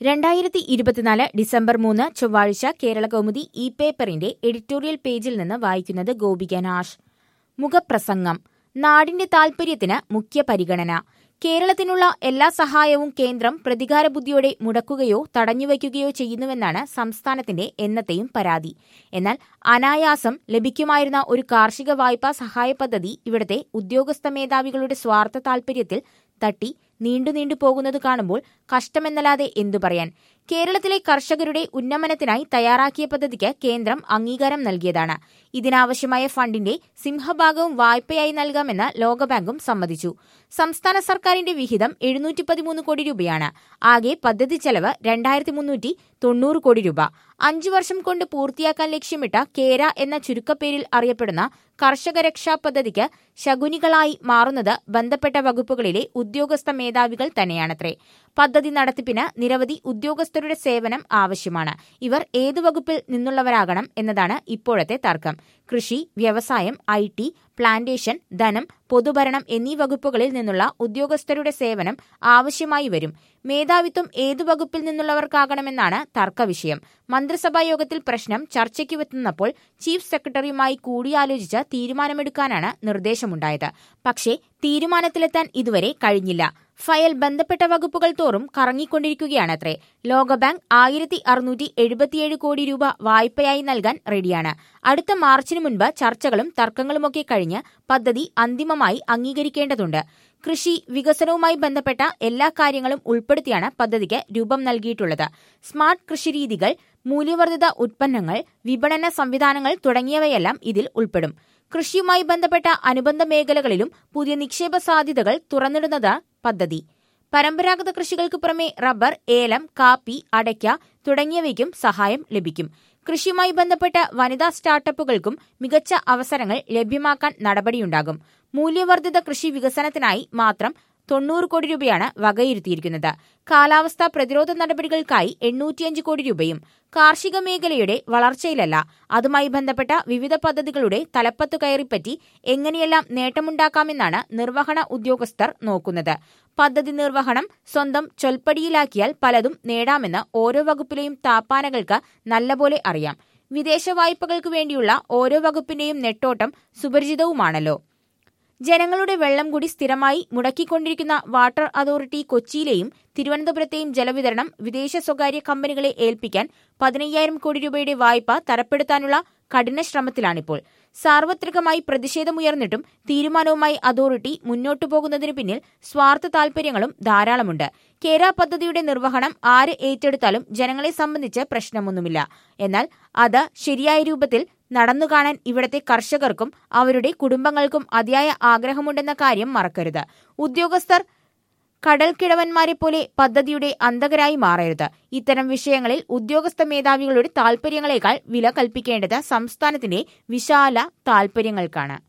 രണ്ടായിരത്തി ഇരുപത്തിനാല് ഡിസംബർ മൂന്ന് ചൊവ്വാഴ്ച കേരള കൗമുദി ഇ പേപ്പറിന്റെ എഡിറ്റോറിയൽ പേജിൽ നിന്ന് വായിക്കുന്നത് ഗോപിക നാഷ് മുഖപ്രസംഗം നാടിന്റെ താൽപര്യത്തിന് മുഖ്യ പരിഗണന കേരളത്തിനുള്ള എല്ലാ സഹായവും കേന്ദ്രം പ്രതികാരബുദ്ധിയോടെ മുടക്കുകയോ തടഞ്ഞുവയ്ക്കുകയോ ചെയ്യുന്നുവെന്നാണ് സംസ്ഥാനത്തിന്റെ എന്നത്തെയും പരാതി എന്നാൽ അനായാസം ലഭിക്കുമായിരുന്ന ഒരു കാർഷിക വായ്പാ സഹായ പദ്ധതി ഇവിടുത്തെ ഉദ്യോഗസ്ഥ മേധാവികളുടെ സ്വാർത്ഥ താൽപര്യത്തിൽ തട്ടി നീണ്ടു നീണ്ടു പോകുന്നത് കാണുമ്പോൾ കഷ്ടമെന്നല്ലാതെ എന്തു പറയാൻ കേരളത്തിലെ കർഷകരുടെ ഉന്നമനത്തിനായി തയ്യാറാക്കിയ പദ്ധതിക്ക് കേന്ദ്രം അംഗീകാരം നൽകിയതാണ് ഇതിനാവശ്യമായ ഫണ്ടിന്റെ സിംഹഭാഗവും വായ്പയായി നൽകാമെന്ന് ലോകബാങ്കും സമ്മതിച്ചു സംസ്ഥാന സർക്കാരിന്റെ വിഹിതം എഴുന്നൂറ്റി പതിമൂന്ന് കോടി രൂപയാണ് ആകെ പദ്ധതി ചെലവ് രണ്ടായിരത്തി മുന്നൂറ്റി തൊണ്ണൂറ് കോടി രൂപ അഞ്ചു വർഷം കൊണ്ട് പൂർത്തിയാക്കാൻ ലക്ഷ്യമിട്ട കേര എന്ന ചുരുക്കപ്പേരിൽ അറിയപ്പെടുന്ന കർഷക രക്ഷാ പദ്ധതിക്ക് ശകുനികളായി മാറുന്നത് ബന്ധപ്പെട്ട വകുപ്പുകളിലെ ഉദ്യോഗസ്ഥ മേധാവികൾ തന്നെയാണത്രേ പദ്ധതി നടത്തിപ്പിന് നിരവധി ഉദ്യോഗസ്ഥരുടെ സേവനം ആവശ്യമാണ് ഇവർ ഏതു വകുപ്പിൽ നിന്നുള്ളവരാകണം എന്നതാണ് ഇപ്പോഴത്തെ തർക്കം കൃഷി വ്യവസായം ഐ ടി പ്ലാന്റേഷൻ ധനം പൊതുഭരണം എന്നീ വകുപ്പുകളിൽ നിന്നുള്ള ഉദ്യോഗസ്ഥരുടെ സേവനം ആവശ്യമായി വരും മേധാവിത്വം ഏതു വകുപ്പിൽ നിന്നുള്ളവർക്കാകണമെന്നാണ് തർക്കവിഷയം മന്ത്രിസഭാ യോഗത്തിൽ പ്രശ്നം ചർച്ചയ്ക്ക് വെത്തുന്നപ്പോൾ ചീഫ് സെക്രട്ടറിയുമായി കൂടിയാലോചിച്ച് തീരുമാനമെടുക്കാനാണ് നിർദ്ദേശമുണ്ടായത് പക്ഷേ തീരുമാനത്തിലെത്താൻ ഇതുവരെ കഴിഞ്ഞില്ല ഫയൽ ബന്ധപ്പെട്ട വകുപ്പുകൾ തോറും കറങ്ങിക്കൊണ്ടിരിക്കുകയാണത്രേ ലോകബാങ്ക് ആയിരത്തി അറുന്നൂറ്റി എഴുപത്തിയേഴ് കോടി രൂപ വായ്പയായി നൽകാൻ റെഡിയാണ് അടുത്ത മാർച്ചിന് മുൻപ് ചർച്ചകളും തർക്കങ്ങളുമൊക്കെ കഴിഞ്ഞ് പദ്ധതി അന്തിമമായി അംഗീകരിക്കേണ്ടതുണ്ട് കൃഷി വികസനവുമായി ബന്ധപ്പെട്ട എല്ലാ കാര്യങ്ങളും ഉൾപ്പെടുത്തിയാണ് പദ്ധതിക്ക് രൂപം നൽകിയിട്ടുള്ളത് സ്മാർട്ട് കൃഷിരീതികൾ മൂല്യവർദ്ധിത ഉൽപ്പന്നങ്ങൾ വിപണന സംവിധാനങ്ങൾ തുടങ്ങിയവയെല്ലാം ഇതിൽ ഉൾപ്പെടും കൃഷിയുമായി ബന്ധപ്പെട്ട അനുബന്ധ മേഖലകളിലും പുതിയ നിക്ഷേപ സാധ്യതകൾ തുറന്നിടുന്നത് പദ്ധതി പരമ്പരാഗത കൃഷികൾക്ക് പുറമെ റബ്ബർ ഏലം കാപ്പി അടയ്ക്ക തുടങ്ങിയവയ്ക്കും സഹായം ലഭിക്കും കൃഷിയുമായി ബന്ധപ്പെട്ട വനിതാ സ്റ്റാർട്ടപ്പുകൾക്കും മികച്ച അവസരങ്ങൾ ലഭ്യമാക്കാൻ നടപടിയുണ്ടാകും മൂല്യവർദ്ധിത കൃഷി വികസനത്തിനായി മാത്രം തൊണ്ണൂറ് കോടി രൂപയാണ് വകയിരുത്തിയിരിക്കുന്നത് കാലാവസ്ഥാ പ്രതിരോധ നടപടികൾക്കായി എണ്ണൂറ്റിയഞ്ച് കോടി രൂപയും കാർഷിക മേഖലയുടെ വളർച്ചയിലല്ല അതുമായി ബന്ധപ്പെട്ട വിവിധ പദ്ധതികളുടെ തലപ്പത്തു കയറിപ്പറ്റി എങ്ങനെയെല്ലാം നേട്ടമുണ്ടാക്കാമെന്നാണ് നിർവഹണ ഉദ്യോഗസ്ഥർ നോക്കുന്നത് പദ്ധതി നിർവഹണം സ്വന്തം ചൊൽപ്പടിയിലാക്കിയാൽ പലതും നേടാമെന്ന് ഓരോ വകുപ്പിലെയും താപ്പാനകൾക്ക് നല്ലപോലെ അറിയാം വിദേശ വായ്പകൾക്ക് വേണ്ടിയുള്ള ഓരോ വകുപ്പിന്റെയും നെട്ടോട്ടം സുപരിചിതവുമാണല്ലോ ജനങ്ങളുടെ വെള്ളം കൂടി സ്ഥിരമായി മുടക്കിക്കൊണ്ടിരിക്കുന്ന വാട്ടർ അതോറിറ്റി കൊച്ചിയിലെയും തിരുവനന്തപുരത്തെയും ജലവിതരണം വിദേശ സ്വകാര്യ കമ്പനികളെ ഏൽപ്പിക്കാൻ പതിനയ്യായിരം കോടി രൂപയുടെ വായ്പ തരപ്പെടുത്താനുള്ള കഠിന ശ്രമത്തിലാണിപ്പോൾ സാർവത്രികമായി പ്രതിഷേധമുയർന്നിട്ടും തീരുമാനവുമായി അതോറിറ്റി മുന്നോട്ടു പോകുന്നതിന് പിന്നിൽ സ്വാർത്ഥ താൽപര്യങ്ങളും ധാരാളമുണ്ട് കേര പദ്ധതിയുടെ നിർവഹണം ആര് ഏറ്റെടുത്താലും ജനങ്ങളെ സംബന്ധിച്ച് പ്രശ്നമൊന്നുമില്ല എന്നാൽ അത് ശരിയായ രൂപത്തിൽ നടന്നു കാണാൻ ഇവിടത്തെ കർഷകർക്കും അവരുടെ കുടുംബങ്ങൾക്കും അതിയായ ആഗ്രഹമുണ്ടെന്ന കാര്യം മറക്കരുത് ഉദ്യോഗസ്ഥർ കടൽക്കിഴവന്മാരെ പോലെ പദ്ധതിയുടെ അന്തകരായി മാറരുത് ഇത്തരം വിഷയങ്ങളിൽ ഉദ്യോഗസ്ഥ മേധാവികളുടെ താൽപര്യങ്ങളെക്കാൾ വില കൽപ്പിക്കേണ്ടത് സംസ്ഥാനത്തിന്റെ വിശാല താൽപര്യങ്ങൾക്കാണ്